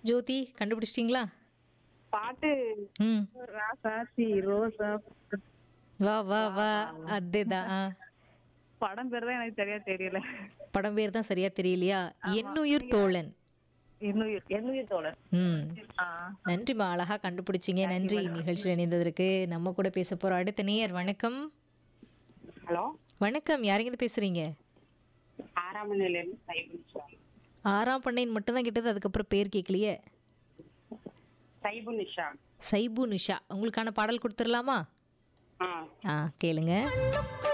ஜோதி கண்டுபிடிச்சிட்டிங்களா பாட்டு ம் ராசாத்தி ரோசா வா வா வா அதேதான் ஆ. படம் பேர் தான் எனக்கு சரியா தெரியல படம் பேர் தான் சரியா தெரியலையா என்னுயிர் தோழன் என்னுயிர் என்னுயிர் தோழன் ம் ஆ நன்றிம்மா அழகா கண்டுபிடிச்சிங்க நன்றி நிகழ்ச்சியில் இணைந்ததற்கு நம்ம கூட பேச போறோம் அடுத்த நேயர் வணக்கம் ஹலோ வணக்கம் யாருங்க பேசுறீங்க ஆறாம் நிலையிலிருந்து சைபுல் நிஷா ஆறாம் பண்ணைன்னு மட்டும் தான் கிட்டது அதுக்கப்புறம் பேர் கேட்கலையே சைபு நிஷா சைபு நிஷா உங்களுக்கான பாடல் கொடுத்துடலாமா ஆ ஆ கேளுங்க